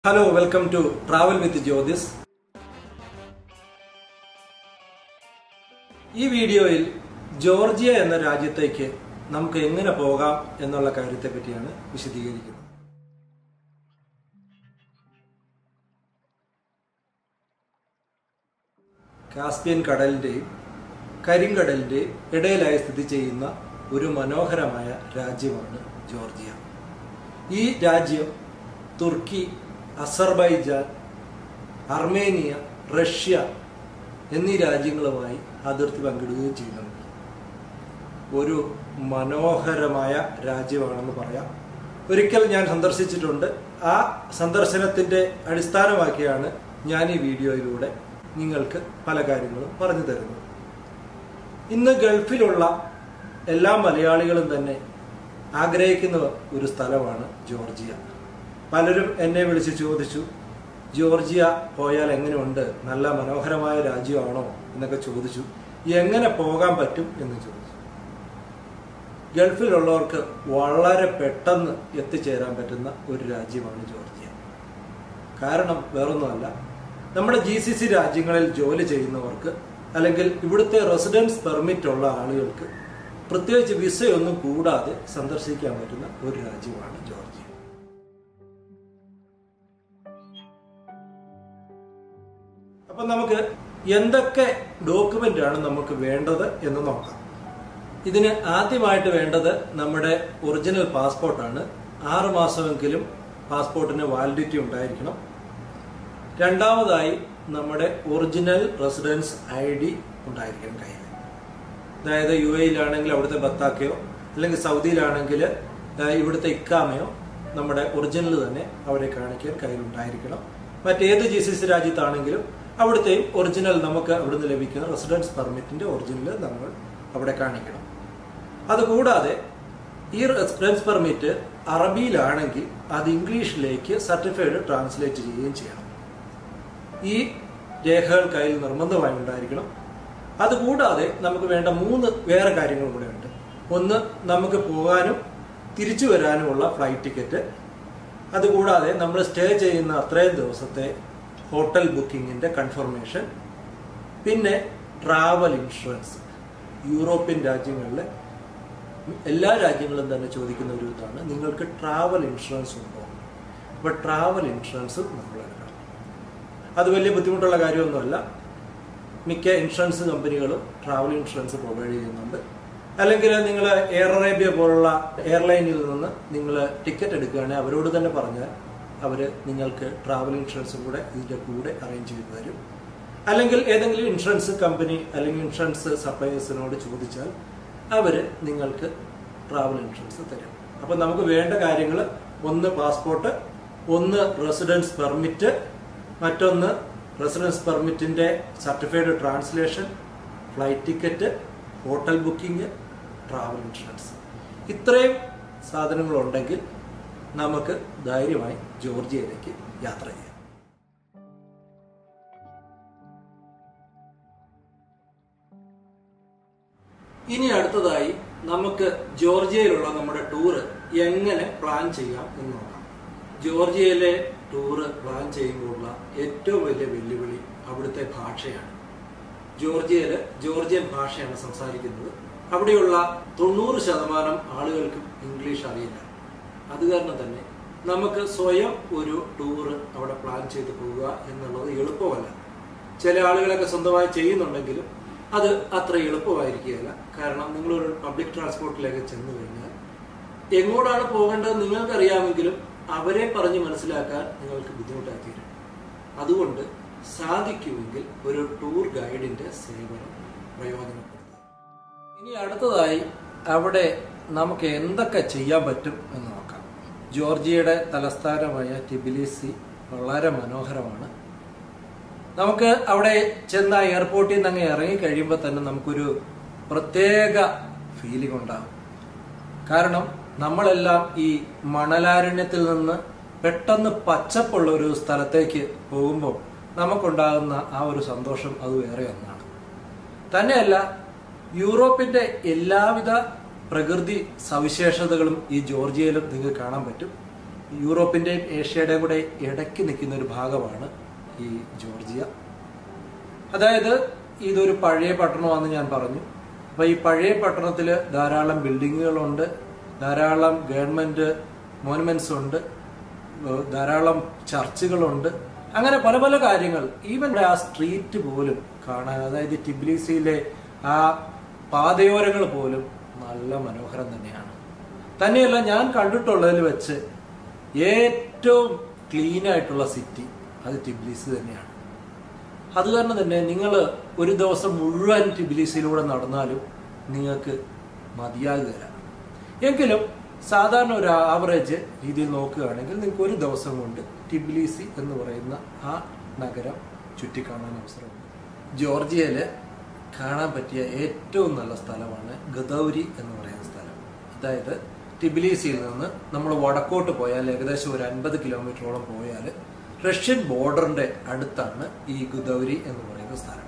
hello welcome to travel with Jyothis ഈ വീഡിയോയിൽ Georgia എന്ന രാജ്യത്തേക്ക് നമുക്ക് എങ്ങനെ പോകാം എന്നുള്ള കാര്യത്തെ പറ്റിയാണ് വിശദീകരിക്കുന്നത് കാസ്പിയൻ കടലിന്റെയും കരിങ്കടലിന്റെയും ഇടയിലായി സ്ഥിതി ചെയ്യുന്ന ഒരു മനോഹരമായ രാജ്യമാണ് ജോർജിയ ഈ രാജ്യം തുർക്കി അസർബൈജാൻ അർമേനിയ റഷ്യ എന്നീ രാജ്യങ്ങളുമായി അതിർത്തി പങ്കിടുകയും ചെയ്യുന്നുണ്ട് ഒരു മനോഹരമായ രാജ്യമാണെന്ന് പറയാം ഒരിക്കൽ ഞാൻ സന്ദർശിച്ചിട്ടുണ്ട് ആ സന്ദർശനത്തിന്റെ അടിസ്ഥാനമാക്കിയാണ് ഞാൻ ഈ വീഡിയോയിലൂടെ നിങ്ങൾക്ക് പല കാര്യങ്ങളും പറഞ്ഞു തരുന്നത് ഇന്ന് ഗൾഫിലുള്ള എല്ലാ മലയാളികളും തന്നെ ആഗ്രഹിക്കുന്ന ഒരു സ്ഥലമാണ് ജോർജിയ പലരും എന്നെ വിളിച്ച് ചോദിച്ചു ജോർജിയ പോയാൽ എങ്ങനെയുണ്ട് നല്ല മനോഹരമായ രാജ്യമാണോ എന്നൊക്കെ ചോദിച്ചു എങ്ങനെ പോകാൻ പറ്റും എന്ന് ചോദിച്ചു ഗൾഫിലുള്ളവർക്ക് വളരെ പെട്ടെന്ന് എത്തിച്ചേരാൻ പറ്റുന്ന ഒരു രാജ്യമാണ് ജോർജിയ കാരണം വേറൊന്നുമല്ല നമ്മുടെ ജി സി സി രാജ്യങ്ങളിൽ ജോലി ചെയ്യുന്നവർക്ക് അല്ലെങ്കിൽ ഇവിടുത്തെ റെസിഡൻസ് പെർമിറ്റ് ഉള്ള ആളുകൾക്ക് പ്രത്യേകിച്ച് വിസയൊന്നും കൂടാതെ സന്ദർശിക്കാൻ പറ്റുന്ന ഒരു രാജ്യമാണ് ജോർജിയ അപ്പൊ നമുക്ക് എന്തൊക്കെ ഡോക്യുമെന്റ് ആണ് നമുക്ക് വേണ്ടത് എന്ന് നോക്കാം ഇതിന് ആദ്യമായിട്ട് വേണ്ടത് നമ്മുടെ ഒറിജിനൽ പാസ്പോർട്ടാണ് ആറ് മാസമെങ്കിലും പാസ്പോർട്ടിന് വാലിഡിറ്റി ഉണ്ടായിരിക്കണം രണ്ടാമതായി നമ്മുടെ ഒറിജിനൽ റെസിഡൻസ് ഐ ഡി ഉണ്ടായിരിക്കണം കയ്യിൽ അതായത് യു എയിലാണെങ്കിൽ അവിടുത്തെ ബത്താക്കയോ അല്ലെങ്കിൽ സൗദിയിലാണെങ്കിൽ ഇവിടുത്തെ ഇക്കാമയോ നമ്മുടെ ഒറിജിനൽ തന്നെ അവരെ കാണിക്കാൻ കയ്യിൽ ഉണ്ടായിരിക്കണം മറ്റേത് ജി സി സി രാജ്യത്താണെങ്കിലും അവിടുത്തെയും ഒറിജിനൽ നമുക്ക് അവിടുന്ന് ലഭിക്കുന്ന റെസിഡൻസ് പെർമിറ്റിന്റെ ഒറിജിനൽ നമ്മൾ അവിടെ കാണിക്കണം അതുകൂടാതെ ഈ റെസിഡൻസ് പെർമിറ്റ് അറബിയിലാണെങ്കിൽ അത് ഇംഗ്ലീഷിലേക്ക് സർട്ടിഫൈഡ് ട്രാൻസ്ലേറ്റ് ചെയ്യുകയും ചെയ്യണം ഈ രേഖകൾ കയ്യിൽ നിർബന്ധമായി ഉണ്ടായിരിക്കണം അതുകൂടാതെ നമുക്ക് വേണ്ട മൂന്ന് വേറെ കാര്യങ്ങൾ കൂടെ ഉണ്ട് ഒന്ന് നമുക്ക് പോകാനും തിരിച്ചു വരാനുമുള്ള ഫ്ലൈറ്റ് ടിക്കറ്റ് അതുകൂടാതെ നമ്മൾ സ്റ്റേ ചെയ്യുന്ന അത്രയും ദിവസത്തെ ഹോട്ടൽ ബുക്കിങ്ങിന്റെ കൺഫർമേഷൻ പിന്നെ ട്രാവൽ ഇൻഷുറൻസ് യൂറോപ്യൻ രാജ്യങ്ങളിലെ എല്ലാ രാജ്യങ്ങളും തന്നെ ചോദിക്കുന്ന ഒരു ഇതാണ് നിങ്ങൾക്ക് ട്രാവൽ ഇൻഷുറൻസ് ഉണ്ടോ അപ്പോൾ ട്രാവൽ ഇൻഷുറൻസ് നമ്മൾ എടുക്കണം അത് വലിയ ബുദ്ധിമുട്ടുള്ള കാര്യമൊന്നുമല്ല മിക്ക ഇൻഷുറൻസ് കമ്പനികളും ട്രാവൽ ഇൻഷുറൻസ് പ്രൊവൈഡ് ചെയ്യുന്നുണ്ട് അല്ലെങ്കിൽ നിങ്ങൾ എയർ അറേബ്യ പോലുള്ള എയർലൈനിൽ നിന്ന് നിങ്ങൾ ടിക്കറ്റ് എടുക്കുകയാണെങ്കിൽ അവരോട് തന്നെ പറഞ്ഞാൽ അവർ നിങ്ങൾക്ക് ട്രാവൽ ഇൻഷുറൻസും കൂടെ ഇതിൻ്റെ കൂടെ അറേഞ്ച് ചെയ്ത് തരും അല്ലെങ്കിൽ ഏതെങ്കിലും ഇൻഷുറൻസ് കമ്പനി അല്ലെങ്കിൽ ഇൻഷുറൻസ് സപ്ലയേഴ്സിനോട് ചോദിച്ചാൽ അവർ നിങ്ങൾക്ക് ട്രാവൽ ഇൻഷുറൻസ് തരും അപ്പം നമുക്ക് വേണ്ട കാര്യങ്ങൾ ഒന്ന് പാസ്പോർട്ട് ഒന്ന് റെസിഡൻസ് പെർമിറ്റ് മറ്റൊന്ന് റെസിഡൻസ് പെർമിറ്റിന്റെ certified translation flight ticket hotel booking travel insurance ഇത്രയും സാധനങ്ങളുണ്ടെങ്കിൽ നമുക്ക് ധൈര്യമായി ജോർജിയയിലേക്ക് യാത്ര ചെയ്യാം ഇനി അടുത്തതായി നമുക്ക് ജോർജിയയിലുള്ള നമ്മുടെ ടൂറ് എങ്ങനെ പ്ലാൻ ചെയ്യാം എന്ന് നോക്കാം ജോർജിയയിലെ ടൂറ് പ്ലാൻ ചെയ്യുമ്പോഴുള്ള ഏറ്റവും വലിയ വെല്ലുവിളി അവിടുത്തെ ഭാഷയാണ് ജോർജിയയിൽ ജോർജിയൻ ഭാഷയാണ് സംസാരിക്കുന്നത് അവിടെയുള്ള തൊണ്ണൂറ് ശതമാനം ആളുകൾക്കും ഇംഗ്ലീഷ് അറിയില്ല അത് കാരണം തന്നെ നമുക്ക് സ്വയം ഒരു ടൂറ് അവിടെ പ്ലാൻ ചെയ്ത് പോവുക എന്നുള്ളത് എളുപ്പമല്ല ചില ആളുകളൊക്കെ സ്വന്തമായി ചെയ്യുന്നുണ്ടെങ്കിലും അത് അത്ര എളുപ്പമായിരിക്കുകയില്ല കാരണം നിങ്ങളൊരു പബ്ലിക് ട്രാൻസ്പോർട്ടിലേക്ക് ചെന്നു കഴിഞ്ഞാൽ എങ്ങോട്ടാണ് പോകേണ്ടത് നിങ്ങൾക്കറിയാമെങ്കിലും അവരെ പറഞ്ഞ് മനസ്സിലാക്കാൻ നിങ്ങൾക്ക് ബുദ്ധിമുട്ടായി തീരും അതുകൊണ്ട് സാധിക്കുമെങ്കിൽ ഒരു ടൂർ ഗൈഡിന്റെ സേവനം പ്രയോജനപ്പെടുത്തുക ഇനി അടുത്തതായി അവിടെ നമുക്ക് എന്തൊക്കെ ചെയ്യാൻ പറ്റും എന്ന് നോക്കാം ജോർജിയയുടെ തലസ്ഥാനമായ ടിബിലിസി വളരെ മനോഹരമാണ് നമുക്ക് അവിടെ ചെന്ന എയർപോർട്ടിൽ നിന്ന് അങ്ങ് ഇറങ്ങി കഴിയുമ്പോൾ തന്നെ നമുക്കൊരു പ്രത്യേക ഫീലിംഗ് ഉണ്ടാകും കാരണം നമ്മളെല്ലാം ഈ മണലാരണ്യത്തിൽ നിന്ന് പെട്ടെന്ന് പച്ചപ്പുള്ള ഒരു സ്ഥലത്തേക്ക് പോകുമ്പോൾ നമുക്കുണ്ടാകുന്ന ആ ഒരു സന്തോഷം അത് വേറെ ഒന്നാണ് തന്നെയല്ല യൂറോപ്പിന്റെ എല്ലാവിധ പ്രകൃതി സവിശേഷതകളും ഈ ജോർജിയയിലും നിങ്ങൾക്ക് കാണാൻ പറ്റും യൂറോപ്പിൻ്റെയും ഏഷ്യയുടെയും കൂടെ ഇടയ്ക്ക് നിൽക്കുന്ന ഒരു ഭാഗമാണ് ഈ ജോർജിയ അതായത് ഇതൊരു പഴയ പട്ടണമാണെന്ന് ഞാൻ പറഞ്ഞു അപ്പോൾ ഈ പഴയ പട്ടണത്തിൽ ധാരാളം ബിൽഡിങ്ങുകളുണ്ട് ധാരാളം ഗവൺമെൻറ് മോനുമെന്റ്സ് ഉണ്ട് ഏഹ് ധാരാളം ചർച്ചുകളുണ്ട് അങ്ങനെ പല പല കാര്യങ്ങൾ ഈവൻ ആ സ്ട്രീറ്റ് പോലും കാണാൻ അതായത് ടിബ്ലിസിയിലെ ആ പാതയോരങ്ങൾ പോലും നല്ല മനോഹരം തന്നെയാണ് തന്നെയല്ല ഞാൻ കണ്ടിട്ടുള്ളതിൽ വെച്ച് ഏറ്റവും ക്ലീൻ ആയിട്ടുള്ള സിറ്റി അത് ടിബ്ലിസി തന്നെയാണ് അത് കാരണം തന്നെ നിങ്ങൾ ഒരു ദിവസം മുഴുവൻ ടിബിലിസിയിലൂടെ നടന്നാലും നിങ്ങൾക്ക് മതിയാകുകയില്ല എങ്കിലും സാധാരണ ഒരു ആവറേജ് രീതിയിൽ നോക്കുകയാണെങ്കിൽ നിങ്ങൾക്ക് ഒരു ദിവസം കൊണ്ട് ടിബിലിസി എന്ന് പറയുന്ന ആ നഗരം ചുറ്റിക്കാണാൻ അവസരമുണ്ട് ജോർജിയയില് കാണാൻ പറ്റിയ ഏറ്റവും നല്ല സ്ഥലമാണ് ഗദൗരി എന്ന് പറയുന്ന സ്ഥലം അതായത് ടിബിലിസിയിൽ നിന്ന് നമ്മൾ വടക്കോട്ട് പോയാൽ ഏകദേശം ഒരു അൻപത് കിലോമീറ്ററോളം പോയാൽ റഷ്യൻ ബോർഡറിന്റെ അടുത്താണ് ഈ ഗുദൗരി എന്ന് പറയുന്ന സ്ഥലം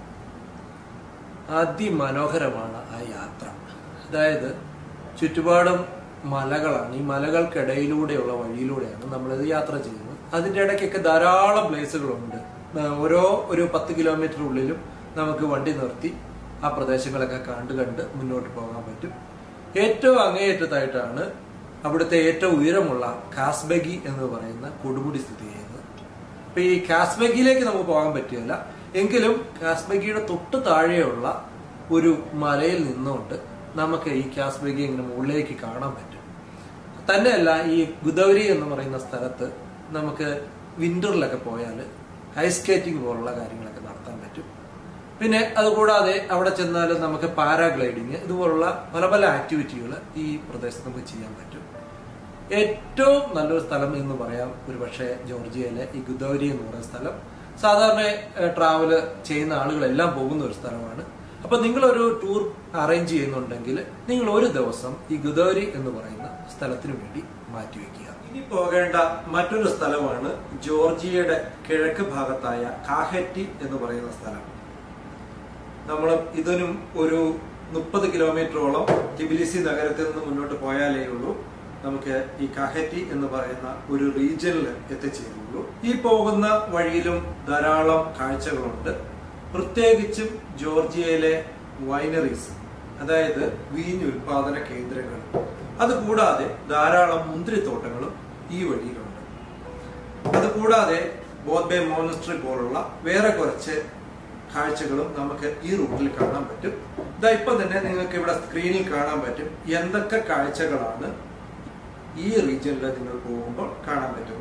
അതിമനോഹരമാണ് ആ യാത്ര അതായത് ചുറ്റുപാടും മലകളാണ് ഈ മലകൾക്കിടയിലൂടെയുള്ള വഴിയിലൂടെയാണ് നമ്മളിത് യാത്ര ചെയ്യുന്നത് അതിൻ്റെ ഇടയ്ക്കൊക്കെ ധാരാളം പ്ലേസുകളുണ്ട് ആ, ഓരോ ഒരു പത്ത് കിലോമീറ്റർ ഉള്ളിലും നമുക്ക് വണ്ടി നിർത്തി ആ പ്രദേശങ്ങളൊക്കെ കണ്ട് കണ്ട് മുന്നോട്ട് പോകാൻ പറ്റും ഏറ്റവും അങ്ങേയറ്റത്തായിട്ടാണ് അവിടുത്തെ ഏറ്റവും ഉയരമുള്ള കാസ്ബഗി എന്ന് പറയുന്ന കൊടുമുടി സ്ഥിതി ചെയ്യുന്നത് അപ്പൊ ഈ കാസ്ബഗിയിലേക്ക് നമുക്ക് പോകാൻ പറ്റില്ല എങ്കിലും കാസ്ബഗിയുടെ തൊട്ട് താഴെയുള്ള ഒരു മലയിൽ നിന്നുകൊണ്ട് നമുക്ക് ഈ കാസ്ബഗി ഇങ്ങനെ മുകളിലേക്ക് കാണാൻ പറ്റും തന്നെയല്ല ഈ ഗുദൗരി എന്ന് പറയുന്ന സ്ഥലത്ത് നമുക്ക് വിന്ററിലൊക്കെ പോയാൽ ഐസ് സ്കേറ്റിംഗ് പോലുള്ള കാര്യങ്ങളൊക്കെ നടത്താൻ പറ്റും പിന്നെ അതുകൂടാതെ അവിടെ ചെന്നാൽ നമുക്ക് പാരാഗ്ലൈഡിങ് ഇതുപോലുള്ള പല പല ആക്ടിവിറ്റികൾ ഈ പ്രദേശത്ത് നമുക്ക് ചെയ്യാൻ പറ്റും ഏറ്റവും നല്ലൊരു സ്ഥലം എന്ന് പറയാം ഒരു പക്ഷേ ജോർജിയയിലെ ഈ ഗുദൗരി എന്ന് പറയുന്ന സ്ഥലം സാധാരണ ട്രാവല് ചെയ്യുന്ന ആളുകളെല്ലാം പോകുന്ന ഒരു സ്ഥലമാണ് അപ്പൊ നിങ്ങളൊരു ടൂർ അറേഞ്ച് ചെയ്യുന്നുണ്ടെങ്കിൽ നിങ്ങൾ ഒരു ദിവസം ഈ ഗുദൗരി എന്ന് പറയുന്ന സ്ഥലത്തിന് വേണ്ടി മാറ്റിവെക്കുക ഇനി പോകേണ്ട മറ്റൊരു സ്ഥലമാണ് ജോർജിയയുടെ കിഴക്ക് ഭാഗത്തായ കാഹറ്റി എന്ന് പറയുന്ന സ്ഥലം നമ്മൾ ഇതിനും ഒരു മുപ്പത് കിലോമീറ്ററോളം ടിബിലിസി നഗരത്തിൽ നിന്ന് മുന്നോട്ട് പോയാലേ ഉള്ളൂ നമുക്ക് ഈ കഹറ്റി എന്ന് പറയുന്ന ഒരു റീജിയനിൽ എത്തിച്ചേരുള്ളൂ ഈ പോകുന്ന വഴിയിലും ധാരാളം കാഴ്ചകളുണ്ട് പ്രത്യേകിച്ചും ജോർജിയയിലെ വൈനറീസ് അതായത് വീഞ്ഞ് ഉൽപാദന കേന്ദ്രങ്ങൾ അതുകൂടാതെ ധാരാളം മുന്തിരിത്തോട്ടങ്ങളും ഈ വഴിയിലുണ്ട് അതുകൂടാതെ ബോദ്ബെ മോണസ്ട്രി പോലുള്ള വേറെ കുറച്ച് കാഴ്ചകളും നമുക്ക് ഈ റൂട്ടിൽ കാണാൻ പറ്റും ഇതാ ഇപ്പൊ തന്നെ നിങ്ങൾക്ക് ഇവിടെ സ്ക്രീനിൽ കാണാൻ പറ്റും എന്തൊക്കെ കാഴ്ചകളാണ് ഈ റീജിയനിൽ നിങ്ങൾ പോകുമ്പോൾ കാണാൻ പറ്റും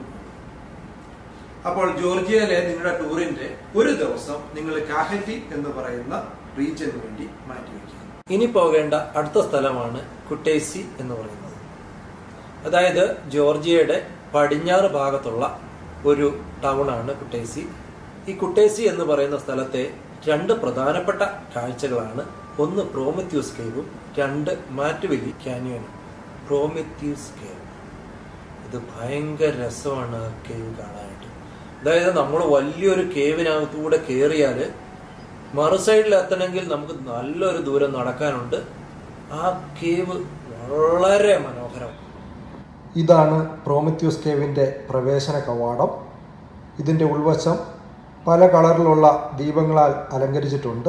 അപ്പോൾ ജോർജിയയിലെ നിങ്ങളുടെ ടൂറിന്റെ ഒരു ദിവസം നിങ്ങൾ കാഹറ്റി എന്ന് പറയുന്ന റീജിയന് വേണ്ടി മാറ്റിവെക്കുക ഇനി പോകേണ്ട അടുത്ത സ്ഥലമാണ് കുട്ടേസി എന്ന് പറയുന്നത് അതായത് ജോർജിയയുടെ പടിഞ്ഞാറ് ഭാഗത്തുള്ള ഒരു ടൗൺ ആണ് കുട്ടേസി ഈ കുട്ടേസി എന്ന് പറയുന്ന സ്ഥലത്തെ രണ്ട് പ്രധാനപ്പെട്ട കാഴ്ചകളാണ് ഒന്ന് പ്രോമിത്യൂസ് കേവും രണ്ട് മാറ്റുവെലി കാനിയനും പ്രോമിത്യൂസ് കേവ് ഇത് ഭയങ്കര രസമാണ് ആ കേവ് കാണാനായിട്ട് അതായത് നമ്മൾ വലിയൊരു കേവിനകത്തൂടെ കയറിയാൽ മറു സൈഡിൽ എത്തണമെങ്കിൽ നമുക്ക് നല്ലൊരു ദൂരം നടക്കാനുണ്ട് ആ കേവ് വളരെ മനോഹരം ഇതാണ് പ്രോമിത്യൂസ് കേവിൻ്റെ പ്രവേശന കവാടം ഇതിൻ്റെ ഉൾവശം പല കളറിലുള്ള ദീപങ്ങളാൽ അലങ്കരിച്ചിട്ടുണ്ട്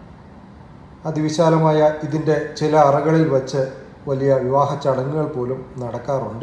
അതിവിശാലമായ ഇതിൻ്റെ ചില അറകളിൽ വച്ച് വലിയ വിവാഹ ചടങ്ങുകൾ പോലും നടക്കാറുണ്ട്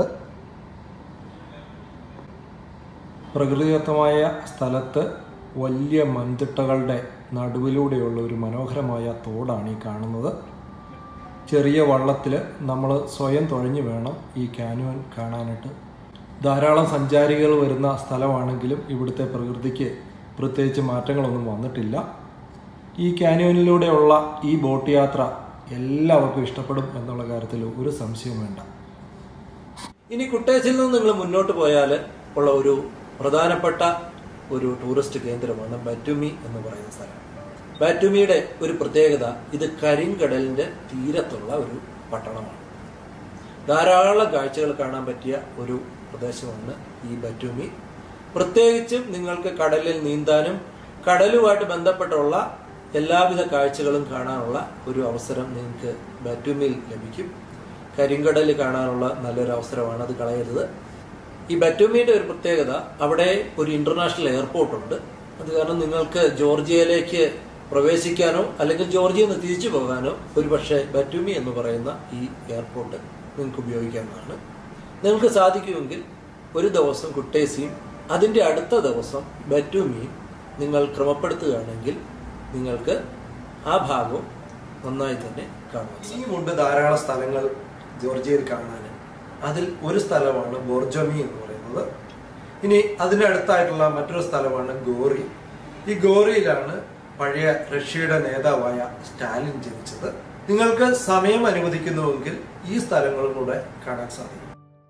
പ്രകൃതിദത്തമായ സ്ഥലത്ത് വലിയ മൺതിട്ടകളുടെ നടുവിലൂടെയുള്ള ഒരു മനോഹരമായ തോടാണ് ഈ കാണുന്നത് ചെറിയ വള്ളത്തിൽ നമ്മൾ സ്വയം തുഴഞ്ഞു വേണം ഈ കാനുവൻ കാണാനായിട്ട് ധാരാളം സഞ്ചാരികൾ വരുന്ന സ്ഥലമാണെങ്കിലും ഇവിടുത്തെ പ്രകൃതിക്ക് പ്രത്യേകിച്ച് മാറ്റങ്ങളൊന്നും വന്നിട്ടില്ല ഈ കാനുവനിലൂടെയുള്ള ഈ ബോട്ട് യാത്ര എല്ലാവർക്കും ഇഷ്ടപ്പെടും എന്നുള്ള കാര്യത്തിൽ ഒരു സംശയവും വേണ്ട ഇനി കുട്ടേച്ചിൽ നിന്ന് നിങ്ങൾ മുന്നോട്ട് പോയാൽ ഉള്ള ഒരു പ്രധാനപ്പെട്ട ഒരു ടൂറിസ്റ്റ് കേന്ദ്രമാണ് ബറ്റുമി എന്ന് പറയുന്ന സ്ഥലം ബാറ്റുമിയുടെ ഒരു പ്രത്യേകത ഇത് കരിങ്കടലിന്റെ തീരത്തുള്ള ഒരു പട്ടണമാണ് ധാരാളം കാഴ്ചകൾ കാണാൻ പറ്റിയ ഒരു പ്രദേശമാണ് ഈ ബറ്റുമി പ്രത്യേകിച്ചും നിങ്ങൾക്ക് കടലിൽ നീന്താനും കടലുമായിട്ട് ബന്ധപ്പെട്ടുള്ള എല്ലാവിധ കാഴ്ചകളും കാണാനുള്ള ഒരു അവസരം നിങ്ങൾക്ക് ബാറ്റുമിയിൽ ലഭിക്കും കരിങ്കടൽ കാണാനുള്ള നല്ലൊരു അവസരമാണ് അത് കളയരുത് ഈ ബറ്റൂമിയുടെ ഒരു പ്രത്യേകത അവിടെ ഒരു ഇന്റർനാഷണൽ എയർപോർട്ട് ഉണ്ട് അത് കാരണം നിങ്ങൾക്ക് ജോർജിയയിലേക്ക് പ്രവേശിക്കാനോ അല്ലെങ്കിൽ ജോർജിയയിൽ നിന്ന് തിരിച്ചു പോകാനോ ഒരുപക്ഷെ ബറ്റൂമി എന്ന് പറയുന്ന ഈ എയർപോർട്ട് നിങ്ങൾക്ക് ഉപയോഗിക്കാവുന്നതാണ് നിങ്ങൾക്ക് സാധിക്കുമെങ്കിൽ ഒരു ദിവസം കുട്ടേസിയും അതിൻ്റെ അടുത്ത ദിവസം ബറ്റൂമിയും നിങ്ങൾ ക്രമപ്പെടുത്തുകയാണെങ്കിൽ നിങ്ങൾക്ക് ആ ഭാഗവും നന്നായി തന്നെ കാണാം ഇനിയുമുണ്ട് ധാരാളം സ്ഥലങ്ങൾ ജോർജിയയിൽ കാണാൻ അതിൽ ഒരു സ്ഥലമാണ് ബോർജമി എന്ന് പറയുന്നത് ഇനി അതിന്റെ അടുത്തായിട്ടുള്ള മറ്റൊരു സ്ഥലമാണ് ഗോറി ഈ ഗോറിയിലാണ് പഴയ റഷ്യയുടെ നേതാവായ സ്റ്റാലിൻ ജനിച്ചത് നിങ്ങൾക്ക് സമയം അനുവദിക്കുന്നുവെങ്കിൽ ഈ സ്ഥലങ്ങളും കൂടെ കാണാൻ സാധിക്കും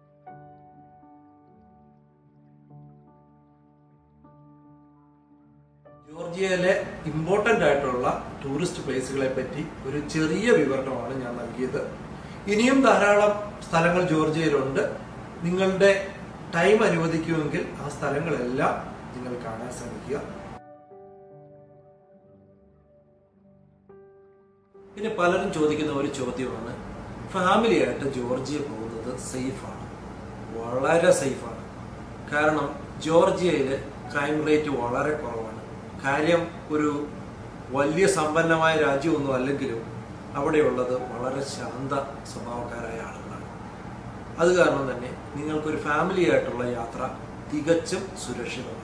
ജോർജിയയിലെ ഇമ്പോർട്ടന്റ് ആയിട്ടുള്ള ടൂറിസ്റ്റ് പ്ലേസുകളെ പറ്റി ഒരു ചെറിയ വിവരണമാണ് ഞാൻ നൽകിയത് ഇനിയും ധാരാളം സ്ഥലങ്ങൾ ജോർജിയയിലുണ്ട് നിങ്ങളുടെ ടൈം അനുവദിക്കുമെങ്കിൽ ആ സ്ഥലങ്ങളെല്ലാം നിങ്ങൾ കാണാൻ ശ്രമിക്കുക പിന്നെ പലരും ചോദിക്കുന്ന ഒരു ചോദ്യമാണ് ഫാമിലി ആയിട്ട് ജോർജിയ പോകുന്നത് സേഫാണ് വളരെ സേഫാണ് കാരണം ജോർജിയയിൽ ക്രൈം റേറ്റ് വളരെ കുറവാണ് കാര്യം ഒരു വലിയ സമ്പന്നമായ രാജ്യമൊന്നും അല്ലെങ്കിലും അവിടെയുള്ളത് വളരെ ശാന്ത സ്വഭാവക്കാരായ ആളുകളാണ് അത് കാരണം തന്നെ നിങ്ങൾക്കൊരു ഫാമിലി ആയിട്ടുള്ള യാത്ര തികച്ചും സുരക്ഷിതമാണ്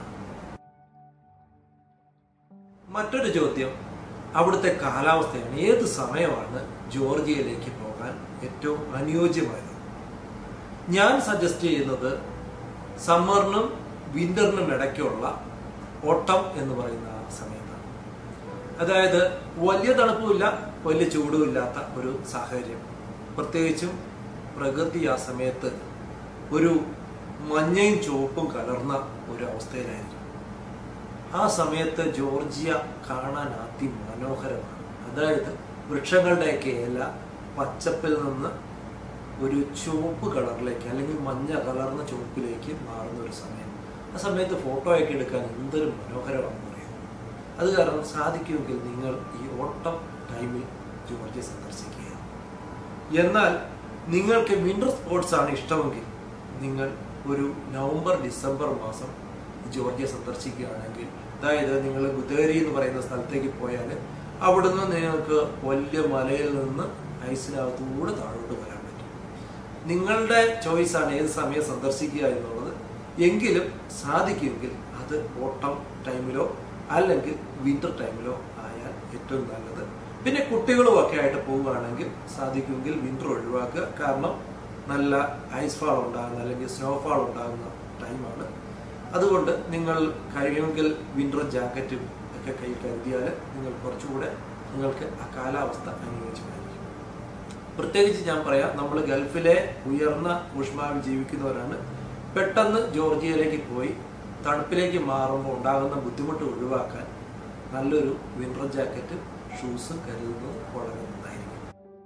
മറ്റൊരു ചോദ്യം അവിടുത്തെ കാലാവസ്ഥയാണ് ഏത് സമയമാണ് ജോർജിയയിലേക്ക് പോകാൻ ഏറ്റവും അനുയോജ്യമായത് ഞാൻ സജസ്റ്റ് ചെയ്യുന്നത് സമ്മറിനും വിന്ററിനും ഇടയ്ക്കുള്ള ഓട്ടം എന്ന് പറയുന്ന ആ സമയത്താണ് അതായത് വലിയ തണുപ്പുമില്ല വലിയ ചൂടുമില്ലാത്ത ഒരു സാഹചര്യം പ്രത്യേകിച്ചും പ്രകൃതി ആ സമയത്ത് ഒരു മഞ്ഞയും ചുവപ്പും കലർന്ന ഒരു അവസ്ഥയിലായിരിക്കും ആ സമയത്ത് ജോർജിയ കാണാൻ അതിമനോഹരമാണ് അതായത് വൃക്ഷങ്ങളുടെയൊക്കെ ഇല പച്ചപ്പിൽ നിന്ന് ഒരു ചുവപ്പ് കളറിലേക്ക് അല്ലെങ്കിൽ മഞ്ഞ കലർന്ന ചുവപ്പിലേക്ക് മാറുന്ന ഒരു സമയം ആ സമയത്ത് ഫോട്ടോയൊക്കെ എടുക്കാൻ എന്തൊരു മനോഹരമാണെന്ന് പറയാം അത് കാരണം സാധിക്കുമെങ്കിൽ നിങ്ങൾ ഈ ഓട്ടം ടൈമിൽ ജോർജിയ സന്ദർശിക്കുക എന്നാൽ നിങ്ങൾക്ക് വിന്റർ സ്പോർട്സ് ആണ് ഇഷ്ടമെങ്കിൽ നിങ്ങൾ ഒരു നവംബർ ഡിസംബർ മാസം ജോർജിയ സന്ദർശിക്കുകയാണെങ്കിൽ അതായത് നിങ്ങൾ ഗുദേരി എന്ന് പറയുന്ന സ്ഥലത്തേക്ക് പോയാൽ അവിടുന്ന് നിങ്ങൾക്ക് വലിയ മലയിൽ നിന്ന് ഐസിനകത്തൂടെ താഴോട്ട് വരാൻ പറ്റും നിങ്ങളുടെ ചോയ്സാണ് ഏത് സമയം സന്ദർശിക്കുക എന്നുള്ളത് എങ്കിലും സാധിക്കുമെങ്കിൽ അത് ഓട്ടം ടൈമിലോ അല്ലെങ്കിൽ വിന്റർ ടൈമിലോ ആയാൽ ഏറ്റവും നല്ലത് പിന്നെ കുട്ടികളും ഒക്കെ ആയിട്ട് പോവുകയാണെങ്കിൽ സാധിക്കുമെങ്കിൽ വിന്റർ ഒഴിവാക്കുക കാരണം നല്ല ഐസ് ഫാൾ ഉണ്ടാകുന്ന അല്ലെങ്കിൽ സ്നോഫാൾ ഉണ്ടാകുന്ന ടൈമാണ് അതുകൊണ്ട് നിങ്ങൾ കഴിയുമെങ്കിൽ വിന്റർ ജാക്കറ്റും ഒക്കെ കയ്യിൽ കരുതിയാൽ നിങ്ങൾ കുറച്ചുകൂടെ നിങ്ങൾക്ക് ആ കാലാവസ്ഥ അനുയോജ്യമായിരിക്കും പ്രത്യേകിച്ച് ഞാൻ പറയാം നമ്മൾ ഗൾഫിലെ ഉയർന്ന ഊഷ്മാവിൽ ജീവിക്കുന്നവരാണ് പെട്ടെന്ന് ജോർജിയയിലേക്ക് പോയി തണുപ്പിലേക്ക് മാറുമ്പോൾ ഉണ്ടാകുന്ന ബുദ്ധിമുട്ട് ഒഴിവാക്കാൻ നല്ലൊരു വിന്റർ ജാക്കറ്റും ഷൂസും കരുതുന്നത് വളരെ നന്നായിരിക്കും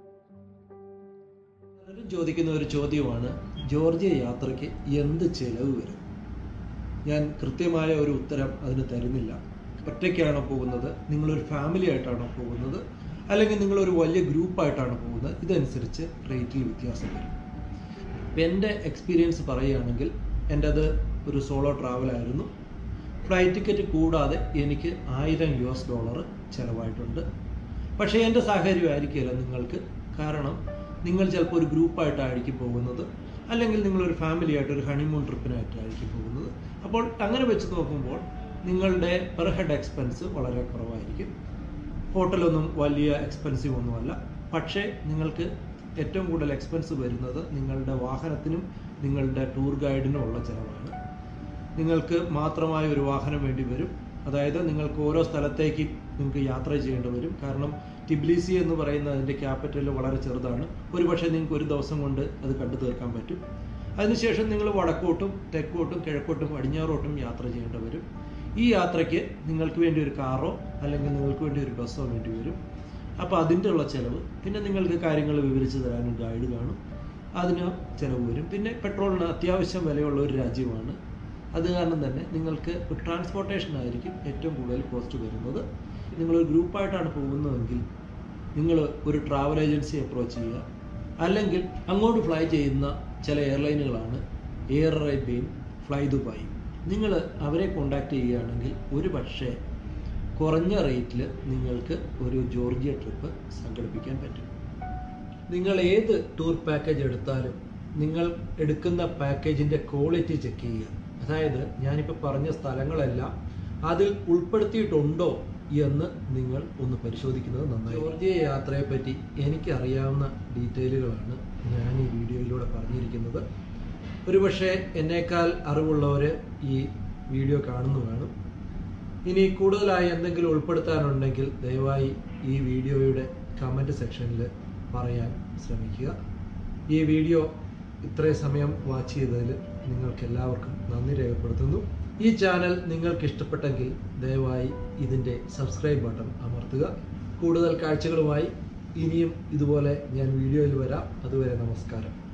പലരും ചോദിക്കുന്ന ഒരു ചോദ്യമാണ് ജോർജിയ യാത്രയ്ക്ക് എന്ത് ചെലവ് വരും ഞാൻ കൃത്യമായ ഒരു ഉത്തരം അതിന് തരുന്നില്ല ഒറ്റയ്ക്കാണോ പോകുന്നത് നിങ്ങളൊരു ഫാമിലി ആയിട്ടാണോ പോകുന്നത് അല്ലെങ്കിൽ നിങ്ങളൊരു വലിയ ഗ്രൂപ്പായിട്ടാണ് പോകുന്നത് ഇതനുസരിച്ച് റേറ്റിൽ വ്യത്യാസം വരും ഇപ്പം എൻ്റെ എക്സ്പീരിയൻസ് പറയുകയാണെങ്കിൽ എൻ്റെ അത് ഒരു സോളോ ട്രാവൽ ആയിരുന്നു ഫ്ലൈറ്റ് ടിക്കറ്റ് കൂടാതെ എനിക്ക് ആയിരം യു എസ് ഡോളർ ചിലവായിട്ടുണ്ട് പക്ഷേ എൻ്റെ സാഹചര്യമായിരിക്കില്ല നിങ്ങൾക്ക് കാരണം നിങ്ങൾ ചിലപ്പോൾ ഒരു ഗ്രൂപ്പായിട്ടായിരിക്കും പോകുന്നത് അല്ലെങ്കിൽ നിങ്ങളൊരു ഫാമിലി ആയിട്ട് ഒരു ഹണിമൂൺ ട്രിപ്പിനായിട്ടായിരിക്കും പോകുന്നത് അപ്പോൾ അങ്ങനെ വെച്ച് നോക്കുമ്പോൾ നിങ്ങളുടെ പെർ ഹെഡ് എക്സ്പെൻസ് വളരെ കുറവായിരിക്കും ഹോട്ടലൊന്നും വലിയ എക്സ്പെൻസീവ് ഒന്നുമല്ല പക്ഷേ നിങ്ങൾക്ക് ഏറ്റവും കൂടുതൽ എക്സ്പെൻസ് വരുന്നത് നിങ്ങളുടെ വാഹനത്തിനും നിങ്ങളുടെ ടൂർ ഗൈഡിനും ഉള്ള ചിലവാണ് നിങ്ങൾക്ക് മാത്രമായ ഒരു വാഹനം വേണ്ടി വരും അതായത് നിങ്ങൾക്ക് ഓരോ സ്ഥലത്തേക്ക് നിങ്ങൾക്ക് യാത്ര ചെയ്യേണ്ടി വരും കാരണം ടിബ്ലിസി എന്ന് പറയുന്ന അതിൻ്റെ ക്യാപിറ്റൽ വളരെ ചെറുതാണ് ഒരു പക്ഷേ നിങ്ങൾക്ക് ഒരു ദിവസം കൊണ്ട് അത് കണ്ടു തീർക്കാൻ പറ്റും അതിനുശേഷം നിങ്ങൾ വടക്കോട്ടും തെക്കോട്ടും കിഴക്കോട്ടും പടിഞ്ഞാറോട്ടും യാത്ര ചെയ്യേണ്ടി വരും ഈ യാത്രയ്ക്ക് നിങ്ങൾക്ക് വേണ്ടി ഒരു കാറോ അല്ലെങ്കിൽ നിങ്ങൾക്ക് വേണ്ടി ഒരു ബസ്സോ വേണ്ടി വരും അപ്പോൾ അതിൻ്റെ ഉള്ള ചിലവ് പിന്നെ നിങ്ങൾക്ക് കാര്യങ്ങൾ വിവരിച്ച് തരാനും ഗൈഡ് കാണും അതിന് ചിലവ് വരും പിന്നെ പെട്രോളിന് അത്യാവശ്യം വിലയുള്ള ഒരു രാജ്യമാണ് അത് കാരണം തന്നെ നിങ്ങൾക്ക് ട്രാൻസ്പോർട്ടേഷൻ ആയിരിക്കും ഏറ്റവും കൂടുതൽ കോസ്റ്റ് വരുന്നത് നിങ്ങളൊരു ഗ്രൂപ്പായിട്ടാണ് പോകുന്നതെങ്കിൽ നിങ്ങൾ ഒരു ട്രാവൽ ഏജൻസി അപ്രോച്ച് ചെയ്യുക അല്ലെങ്കിൽ അങ്ങോട്ട് ഫ്ലൈ ചെയ്യുന്ന ചില എയർലൈനുകളാണ് എയർ അറേബ്യയും ഫ്ലൈ ദുബായ് നിങ്ങൾ അവരെ കോണ്ടാക്ട് ചെയ്യുകയാണെങ്കിൽ ഒരു പക്ഷേ കുറഞ്ഞ റേറ്റിൽ നിങ്ങൾക്ക് ഒരു ജോർജിയ ട്രിപ്പ് സംഘടിപ്പിക്കാൻ പറ്റും നിങ്ങൾ ഏത് ടൂർ പാക്കേജ് എടുത്താലും നിങ്ങൾ എടുക്കുന്ന പാക്കേജിൻ്റെ ക്വാളിറ്റി ചെക്ക് ചെയ്യുക അതായത് ഞാനിപ്പോൾ പറഞ്ഞ സ്ഥലങ്ങളെല്ലാം അതിൽ ഉൾപ്പെടുത്തിയിട്ടുണ്ടോ എന്ന് നിങ്ങൾ ഒന്ന് പരിശോധിക്കുന്നത് നന്നായി ജോർജിയ യാത്രയെ പറ്റി എനിക്കറിയാവുന്ന ഡീറ്റെയിലുകളാണ് ഞാൻ ഈ വീഡിയോയിലൂടെ പറഞ്ഞിരിക്കുന്നത് ഒരുപക്ഷെ എന്നേക്കാൾ അറിവുള്ളവർ ഈ വീഡിയോ കാണുന്നു കാണും ഇനി കൂടുതലായി എന്തെങ്കിലും ഉൾപ്പെടുത്താനുണ്ടെങ്കിൽ ദയവായി ഈ വീഡിയോയുടെ കമൻറ്റ് സെക്ഷനിൽ പറയാൻ ശ്രമിക്കുക ഈ വീഡിയോ ഇത്രയും സമയം വാച്ച് ചെയ്തതിൽ നിങ്ങൾക്ക് എല്ലാവർക്കും നന്ദി രേഖപ്പെടുത്തുന്നു ഈ ചാനൽ നിങ്ങൾക്ക് ഇഷ്ടപ്പെട്ടെങ്കിൽ ദയവായി ഇതിൻ്റെ സബ്സ്ക്രൈബ് ബട്ടൺ അമർത്തുക കൂടുതൽ കാഴ്ചകളുമായി ഇനിയും ഇതുപോലെ ഞാൻ വീഡിയോയിൽ വരാം അതുവരെ നമസ്കാരം